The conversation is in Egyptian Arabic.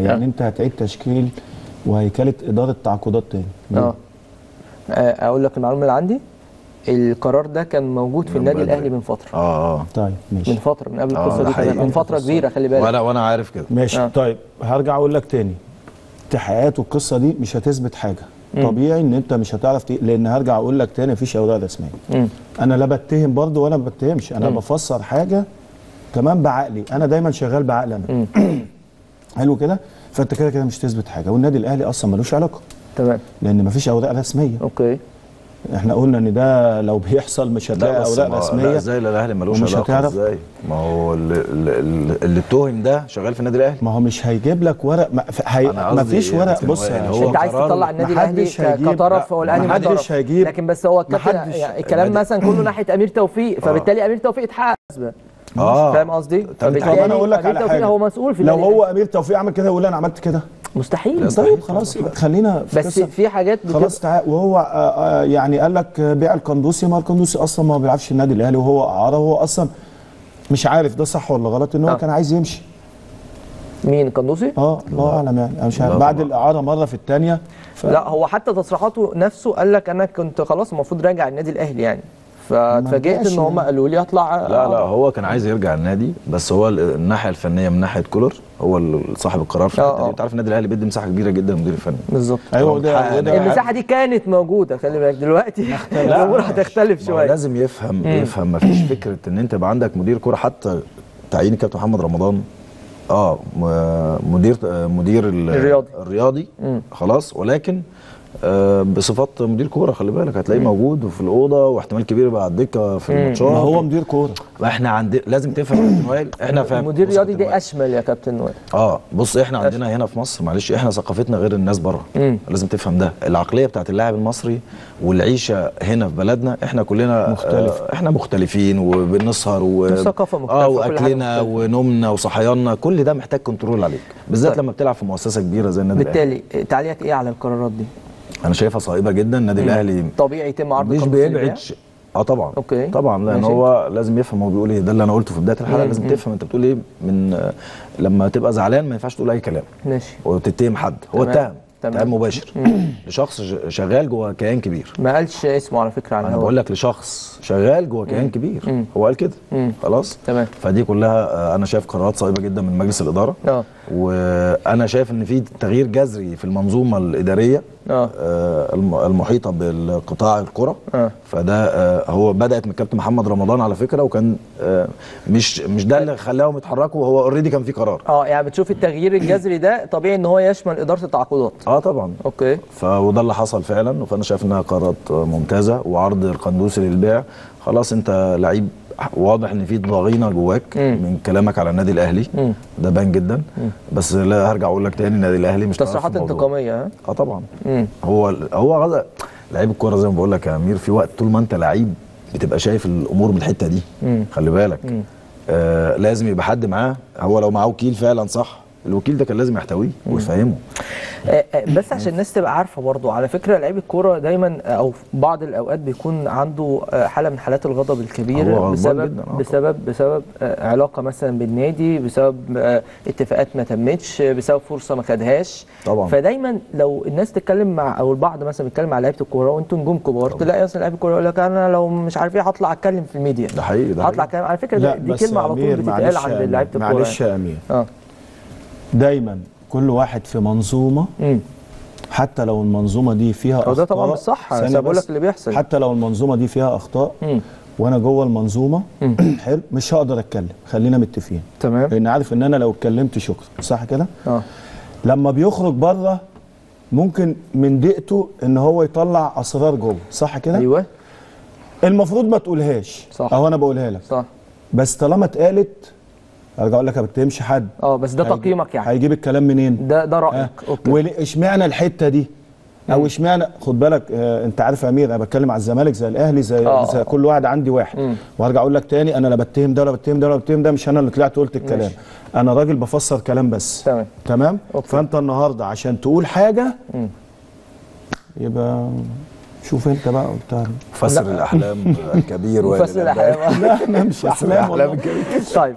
يعني انت هتعيد تشكيل وهيكله اداره تعاقدات تاني اه آه، اقول لك المعلومه اللي عندي القرار ده كان موجود في من النادي بدري. الاهلي من فتره اه اه طيب من ماشي فتره من قبل آه، القصه ده دي كمان حقيقي. من فتره كبيره خلي بالك وانا وانا عارف كده ماشي آه. طيب هرجع اقول لك تاني التحقيقات والقصه دي مش هتثبت حاجه طبيعي ان انت مش هتعرف تق... لان هرجع اقول لك تاني مفيش اوراق رسميه مم. انا لا بتهم برضه ولا ما بتهمش انا بفسر حاجه تمام بعقلي انا دايما شغال بعقلي انا حلو كده فانت كده كده مش تثبت حاجه والنادي الاهلي اصلا ملوش علاقه تمام لان مفيش اوراق رسميه اوكي احنا قلنا ان ده لو بيحصل مش هتلاقي بس اوراق ما- لا رسميه ازاي لا الاهلي ملوش ومش علاقه هتعرف. ازاي ما هو اللي, اللي, اللي اتهم ده شغال في النادي الاهلي ما هو مش هيجيب لك ورق ما ف- هي أنا قصدي مفيش إيه؟ ورق لكن بص هو- يا هو شيخ. انت عايز قرار تطلع النادي الاهلي محدش ك- هيجيب- كطرف لا، هو الاهلي محدش طرف هيجيب- لكن بس هو الكابتن محدش- يعني الكلام ما- مثلا كله ناحيه امير توفيق فبالتالي امير توفيق اتحاسب اه فاهم قصدي؟ طب فبالتالي طب انا اقول لك أمير على توفيق حاجه هو مسؤول في لو النادي هو امير توفيق عمل كده يقول انا عملت كده مستحيل لا، طيب خلاص يبقى خلينا في بس قصة. في حاجات بتبقى- خلاص تعال وهو آه، آه، يعني قال لك آه، بيع القندوسي ما القندوسي اصلا ما بيلعبش النادي الاهلي وهو اعاره وهو اصلا مش عارف ده صح ولا غلط ان هو آه. كان عايز يمشي مين القندوسي؟ اه الله اعلم يعني انا مش عارف لا بعد طبعا. الاعاره مره في الثانيه ف... لا هو حتى تصريحاته نفسه قال لك انا كنت خلاص المفروض راجع النادي الاهلي يعني فاتفاجئت رجعش ان هم يعني. قالوا لي اطلع لا لا هو كان عايز يرجع النادي بس هو ال- الناحيه الفنيه من ناحيه كولر هو ال- صاحب القرار في آه، الحته آه. دي انت عارف النادي الاهلي بيدي مساحه كبيره جدا للمدير الفني بالظبط ايوه هو وده محقق وده المساحه دي كانت موجوده خلي بالك دلوقتي الامور هتختلف ما هو شويه لازم يفهم يفهم ما فيش فكره ان انت يبقى عندك مدير كوره حتى تعيين كابتن محمد رمضان اه م- مدير آه، مدير ال- الرياضي. الرياضي خلاص ولكن آه بصفات مدير كوره خلي بالك هتلاقيه موجود وفي الاوضه واحتمال كبير يبقى على الدكه في الماتشات ما هو مدير كوره احنا عند لازم تفهم يا كابتن وائل احنا فاهم المدير بص يا الرياضي كابتن دي وائل. اشمل يا كابتن وائل اه بص احنا عندنا هنا في مصر معلش احنا ثقافتنا غير الناس بره مم. لازم تفهم ده العقليه بتاعت اللاعب المصري والعيشه هنا في بلدنا احنا كلنا مختلف. آه احنا مختلفين وبنسهر و الثقافة مختلفة، اه كل حاجة واكلنا مختلفة. ونومنا وصحياننا كل ده محتاج كنترول عليك بالذات طيب. لما بتلعب في مؤسسه كبيره زي النادي الاهلي بالتالي تعليقك ايه على القرارات دي؟ انا شايفها صائبه جدا النادي الاهلي طبيعي يتم عرض مش قندوسي بيبعد للبيع؟ ش- اه طبعا أوكي. طبعا لان ماشي. هو لازم يفهم هو بيقول ايه ده اللي انا قلته في بدايه الحلقه مم. لازم مم. تفهم انت بتقول ايه من آه، لما تبقى زعلان ما ينفعش تقول اي كلام ماشي وتتهم حد هو تمام. اتهم تمام. اتهام مباشر لشخص ش- شغال جوه كيان كبير ما قالش اسمه على فكره على انا الهواء. بقول لك لشخص شغال جوه كيان كبير مم. هو قال كده مم. خلاص تمام. فدي كلها آه، انا شايف قرارات صائبه جدا من مجلس الاداره اه وانا شايف ان في تغيير جذري في المنظومه الاداريه اه آه، الم- المحيطه بالقطاع الكره آه. فده آه، هو بدات من كابتن محمد رمضان على فكره وكان آه، مش مش ده اللي خلاهم يتحركوا هو اوريدي كان في قرار اه يعني بتشوف التغيير الجذري ده طبيعي ان هو يشمل اداره التعاقدات اه طبعا اوكي ف وده اللي حصل فعلا فانا شايف انها قرارات ممتازه وعرض القندوسي للبيع خلاص انت لعيب واضح ان في ضغينه جواك مم. من كلامك على النادي الاهلي مم. ده بان جدا بس لا هرجع اقول لك تاني النادي الاهلي مش طرف في تصريحات الموضوع. انتقاميه ها اه طبعا مم. هو هو غزة لعيب الكوره زي ما بقول لك يا امير في وقت طول ما انت لعيب بتبقى شايف الامور من الحته دي مم. خلي بالك مم. آه لازم يبقى حد معاه هو لو معاه وكيل فعلا صح الوكيل ده كان لازم يحتويه ويفهمه آه، آه، بس عشان الناس تبقى عارفه برضو على فكره لعيب الكوره دايما آه، او في بعض الاوقات بيكون عنده آه، حاله من حالات الغضب الكبيره هو غضبان بسبب جداً، آه بسبب بسبب آه، علاقه مثلا بالنادي بسبب آه، اتفاقات ما تمتش آه، بسبب فرصه ما خدهاش طبعاً. فدايما لو الناس تتكلم مع او البعض مثلا بيتكلم مع لعيبه الكوره وانتوا نجوم كبار تلاقي مثلا لعيب الكوره يقول لك انا لو مش عارف ايه هطلع اتكلم في الميديا ده حقيقي ده هطلع حقيقي. اتكلم على فكره ده- دي بس كلمه يا على طول أمير، بتتقال معلش عند يا أمير، لعيبه الكوره معلش يعني. يا امير اه دايما كل واحد في منظومه امم حتى لو المنظومه دي فيها هو اخطاء ده طبعا مش صح ثانية بس بقول بس. لك اللي بيحصل حتى لو المنظومه دي فيها اخطاء مم. وانا جوه المنظومه حلو مش هقدر اتكلم خلينا متفقين تمام لان عارف ان انا لو اتكلمت شكرا صح كده اه لما بيخرج بره ممكن من دقته ان هو يطلع اسرار جوه صح كده ايوه المفروض ما تقولهاش صح. اهو انا بقولها لك صح بس طالما اتقالت ارجع اقول لك ما بتهمش حد اه بس ده هيجي- تقييمك يعني هيجيب الكلام منين ده ده رايك آه. اوكي واشمعنى الحته دي او اشمعنى خد بالك آه انت عارف يا امير انا بتكلم على الزمالك زي الاهلي زي, آه. زي كل واحد عندي واحد مم. وهرجع اقول لك تاني انا لا بتهم ده ولا بتهم ده ولا بتهم ده مش انا اللي طلعت قلت الكلام ماشي. انا راجل بفسر كلام بس تمام. تمام أوكي. فانت النهارده عشان تقول حاجه مم. يبقى شوف انت بقى قلتها مفسر الاحلام الكبير وائل مفسر الألباني. الاحلام لا انا مش مفسر احلام الاحلام والله. الكبير طيب